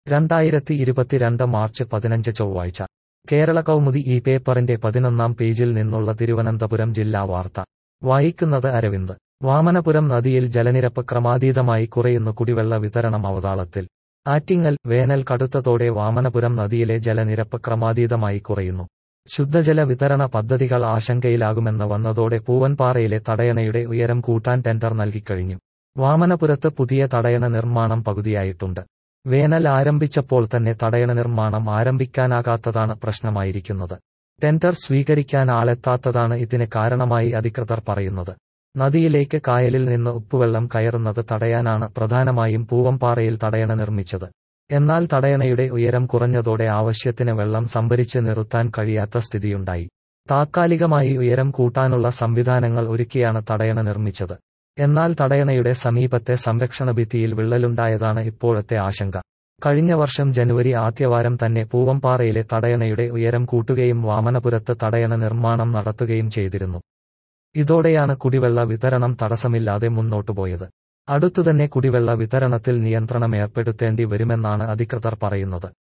രണ്ടായിരത്തി ഇരുപത്തിരണ്ട് മാർച്ച് പതിനഞ്ച് ചൊവ്വാഴ്ച കേരള കൗമുദി ഈ പേപ്പറിന്റെ പതിനൊന്നാം പേജിൽ നിന്നുള്ള തിരുവനന്തപുരം ജില്ലാ വാർത്ത വായിക്കുന്നത് അരവിന്ദ് വാമനപുരം നദിയിൽ ജലനിരപ്പ് ക്രമാതീതമായി കുറയുന്നു കുടിവെള്ള വിതരണം അവതാളത്തിൽ ആറ്റിങ്ങൽ വേനൽ കടുത്തതോടെ വാമനപുരം നദിയിലെ ജലനിരപ്പ് ക്രമാതീതമായി കുറയുന്നു ശുദ്ധജല വിതരണ പദ്ധതികൾ ആശങ്കയിലാകുമെന്ന് വന്നതോടെ പൂവൻപാറയിലെ തടയണയുടെ ഉയരം കൂട്ടാൻ ടെൻഡർ നൽകിക്കഴിഞ്ഞു വാമനപുരത്ത് പുതിയ തടയണ നിർമ്മാണം പകുതിയായിട്ടുണ്ട് വേനൽ ആരംഭിച്ചപ്പോൾ തന്നെ തടയണ നിർമ്മാണം ആരംഭിക്കാനാകാത്തതാണ് പ്രശ്നമായിരിക്കുന്നത് ടെൻഡർ സ്വീകരിക്കാൻ ആളെത്താത്തതാണ് ഇതിന് കാരണമായി അധികൃതർ പറയുന്നത് നദിയിലേക്ക് കായലിൽ നിന്ന് ഉപ്പുവെള്ളം കയറുന്നത് തടയാനാണ് പ്രധാനമായും പൂവംപാറയിൽ തടയണ നിർമ്മിച്ചത് എന്നാൽ തടയണയുടെ ഉയരം കുറഞ്ഞതോടെ ആവശ്യത്തിന് വെള്ളം സംഭരിച്ച് നിർത്താൻ കഴിയാത്ത സ്ഥിതിയുണ്ടായി താത്കാലികമായി ഉയരം കൂട്ടാനുള്ള സംവിധാനങ്ങൾ ഒരുക്കിയാണ് തടയണ നിർമ്മിച്ചത് എന്നാൽ തടയണയുടെ സമീപത്തെ സംരക്ഷണ ഭിത്തിയിൽ വിള്ളലുണ്ടായതാണ് ഇപ്പോഴത്തെ ആശങ്ക കഴിഞ്ഞ വർഷം ജനുവരി ആദ്യവാരം തന്നെ പൂവംപാറയിലെ തടയണയുടെ ഉയരം കൂട്ടുകയും വാമനപുരത്ത് തടയണ നിർമ്മാണം നടത്തുകയും ചെയ്തിരുന്നു ഇതോടെയാണ് കുടിവെള്ള വിതരണം തടസ്സമില്ലാതെ മുന്നോട്ടുപോയത് അടുത്തുതന്നെ കുടിവെള്ള വിതരണത്തിൽ നിയന്ത്രണം ഏർപ്പെടുത്തേണ്ടി വരുമെന്നാണ് അധികൃതർ പറയുന്നത്